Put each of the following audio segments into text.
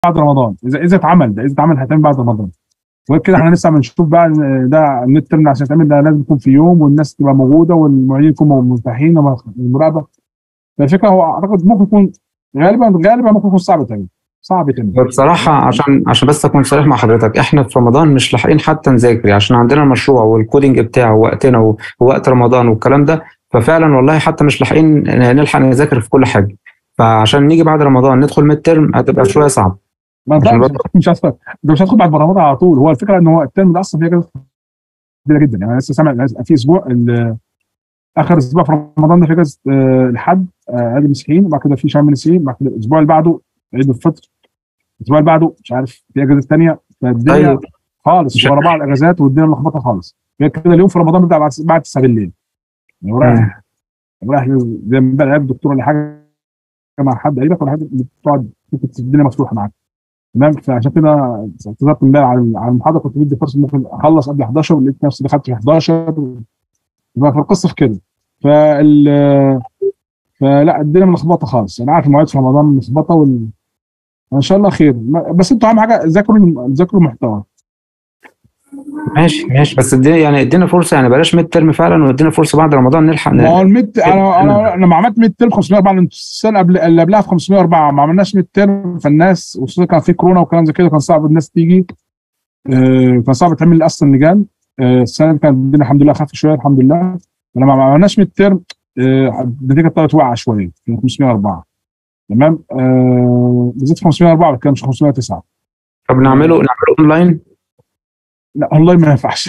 بعد رمضان اذا اذا اتعمل ده اذا اتعمل هيتعمل بعد رمضان وغير كده احنا لسه بنشوف بقى إن ده النت ترم عشان يتعمل ده لازم يكون في يوم والناس تبقى موجوده والمعيدين يكونوا مرتاحين المراقبه فالفكره هو اعتقد ممكن يكون غالبا غالبا ممكن يكون صعب يتعمل صعب يتعمل بصراحة عشان عشان بس أكون صريح مع حضرتك إحنا في رمضان مش لاحقين حتى نذاكر عشان عندنا المشروع والكودينج بتاعه ووقتنا ووقت رمضان والكلام ده ففعلا والله حتى مش لاحقين نلحق نذاكر في كل حاجة فعشان نيجي بعد رمضان ندخل ميد ترم هتبقى شوية صعب ما انت مش هتدخل انت مش هتدخل بعد رمضان على طول هو الفكره ان هو الترم ده اصلا فيه كبيره جدا يعني انا لسه سامع في اسبوع اخر اسبوع في رمضان ده في اجازه الحد عيد المسيحيين وبعد كده في شم النسيم بعد كده الاسبوع اللي بعده عيد الفطر الاسبوع اللي بعده مش عارف في اجازه ثانيه فالدنيا طيب. خالص ورا بعض الاجازات والدنيا ملخبطه خالص غير كده اليوم في رمضان بيبدا بعد بعد 9 بالليل يعني رايح رايح زي ما بقى الدكتور ولا حاجه مع حد قريبك ولا حاجه بتقعد الدنيا مفتوحه معاك تمام فعشان كده اعتذرت امبارح على على المحاضره كنت بدي فرصه ممكن اخلص قبل 11 ولقيت نفسي دخلت في 11 فالقصه في كده فال فلا الدنيا ملخبطه خالص انا عارف المواعيد في رمضان ملخبطه وال ان شاء الله خير بس انتوا اهم حاجه ذاكروا ذاكروا المحتوى ماشي ماشي بس ادينا يعني ادينا فرصه يعني بلاش ميد ترم فعلا وادينا فرصه بعد رمضان نلحق ما هو الميد انا انا لما عملت ميد ترم 504 السنه قبل اللي قبلها في 504 ما عملناش ميد ترم فالناس وخصوصا كان في كورونا وكلام زي كده كان صعب الناس تيجي آه كان صعب تعمل اصلا لجان آه السنه دي كانت الدنيا الحمد لله خف شويه الحمد لله لما ما عملناش ميد ترم آه النتيجه طلعت واقعه شويه في 504 تمام آه بالذات 504 كان مش 509 طب نعمله نعمله اونلاين لا والله ما ينفعش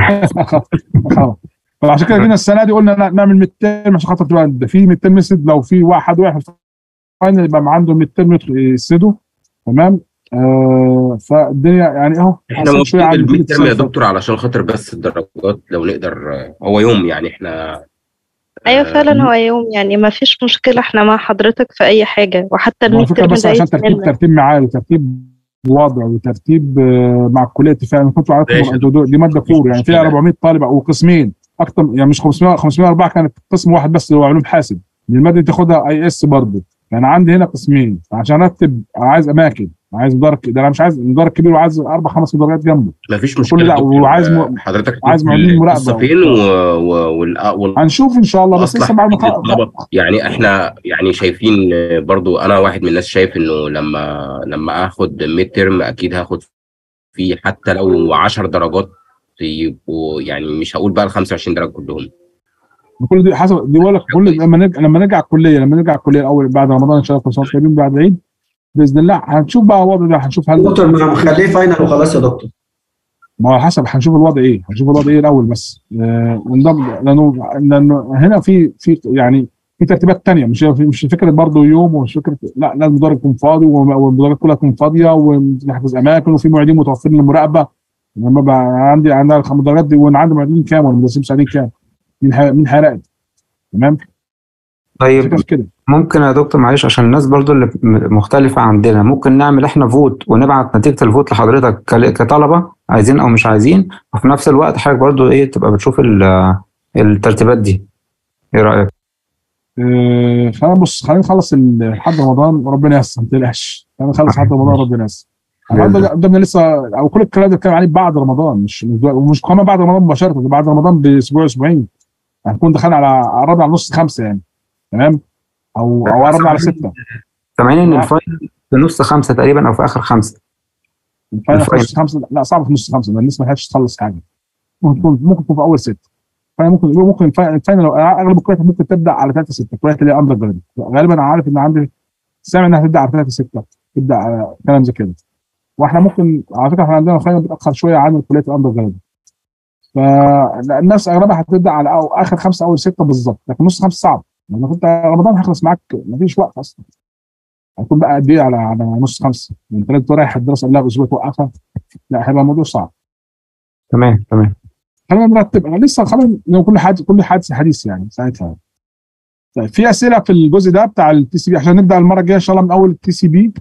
خلاص فعشان كده جينا السنه دي قلنا نعمل ميد ترم عشان خاطر تبقى ده في ميد ترم يسد لو في واحد واحد فاينل يبقى عنده ميد ترم يسده تمام آه فالدنيا يعني اهو احنا ممكن الميد ترم يا دكتور علشان خاطر بس الدرجات لو نقدر هو يوم يعني احنا ايوه فعلا هو يوم يعني ما فيش مشكله احنا مع حضرتك في اي حاجه وحتى الميد ترم بس عشان ترتيب ترتيب معاه وترتيب وضع وترتيب مع الكليه فعلا كنتوا عارفين دي ماده كور يعني فيها 400 طالب او قسمين اكتر يعني مش 500 504 كانت قسم واحد بس اللي هو علوم حاسب الماده دي تاخدها اي اس برضه يعني عندي هنا قسمين عشان ارتب عايز اماكن عايز مدرج ده انا مش عايز مدرج كبير وعايز اربع خمس مدرجات جنبه مفيش مشكله كل لا وعايز م... حضرتك عايز معيدين مراقبه فين و... و... وال... وال... هنشوف ان شاء الله بس لسه بعد ما يعني احنا يعني شايفين برضو انا واحد من الناس شايف انه لما لما اخد ميد ترم اكيد هاخد فيه حتى لو 10 درجات يبقوا يعني مش هقول بقى ال 25 درجه كلهم كل دي حسب دي بقول لك كل لما نرجع لما نرجع الكليه لما نرجع الكليه الاول بعد رمضان ان شاء الله كل سنه بعد العيد باذن الله هنشوف بقى الوضع ده هنشوف هل دكتور ما مخليه فاينل وخلاص يا دكتور ما هو حسب هنشوف الوضع ايه هنشوف الوضع ايه الاول بس آه لانه لانه هنا في في يعني في ترتيبات ثانيه مش مش فكره برضه يوم ومش فكره لا لازم المدرج يكون فاضي والمدرجات كلها تكون فاضيه ونحجز اماكن وفي معيدين متوفرين للمراقبه لما بقى عندي عندنا المدرجات دي وانا عندي معيدين كام ولا مدرسين مساعدين كام مين مين هيراقب تمام طيب كده. ممكن يا دكتور معلش عشان الناس برضو اللي مختلفة عندنا ممكن نعمل احنا فوت ونبعت نتيجة الفوت لحضرتك كطلبة عايزين او مش عايزين وفي نفس الوقت حضرتك برضو ايه تبقى بتشوف الترتيبات دي ايه رأيك؟ اه خلينا بص خلينا نخلص لحد رمضان وربنا ييسر ما تقلقش خلينا نخلص لحد رمضان وربنا ييسر قدامنا لسه او كل الكلام ده بتكلم عليه بعد رمضان مش مش كمان بعد رمضان مباشره بعد رمضان باسبوع اسبوعين هنكون دخلنا على قربنا على نص خمسه يعني تمام او او قربنا على سته سامعين ان الفاينل في نص خمسه تقريبا او في اخر خمسه الفاينل في نص خمسه لا صعب في نص خمسه لان الناس ما لحقتش تخلص حاجه ممكن تكون ممكن تكون في اول سته فممكن ممكن الفاينل اغلب الكليات ممكن تبدا على ثلاثه سته الكليات اللي هي اندر جراد غالبا انا عارف ان عندي سامع انها تبدا على ثلاثه سته تبدا على كلام زي كده واحنا ممكن على فكره احنا عندنا الفاينل بيتاخر شويه عن الكليات الاندر جراد فالناس اغلبها هتبدا على أو اخر خمسه اول سته بالظبط لكن نص خمسه صعب لما كنت رمضان هيخلص معاك مفيش وقت اصلا هيكون بقى قد ايه على على نص خمسه انت لازم رايح الدراسه قبلها باسبوع توقفها لا هيبقى الموضوع صعب تمام تمام خلينا نرتب انا لسه خلينا كل حاجه كل حادث حديث يعني ساعتها طيب في اسئله في الجزء ده بتاع التي سي بي عشان نبدا المره الجايه ان شاء الله من اول التي سي بي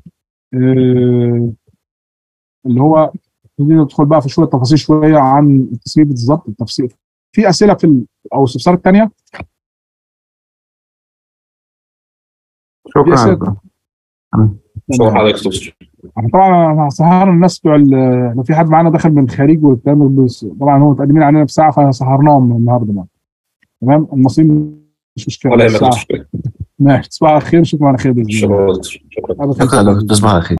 اللي هو ندخل بقى في شويه تفاصيل شويه عن التي سي بي بالظبط التفصيل في اسئله في ال... او استفسارات ثانيه شكرا شكرا حضرتك يا دكتور احنا طبعا احنا سهرنا الناس بتوع ال- لو في حد معانا دخل من الخارج والكلام ده بس طبعا هم متقدمين علينا بساعه فسهرناهم النهارده بقى تمام المصير مش مشكله ولا يهمك يا الساعة. دكتور ماشي تصبحوا على خير نشوفكم على خير باذن الله شكرا يا دكتور شكرا أبدا. شكرا يا دكتور تصبح على خير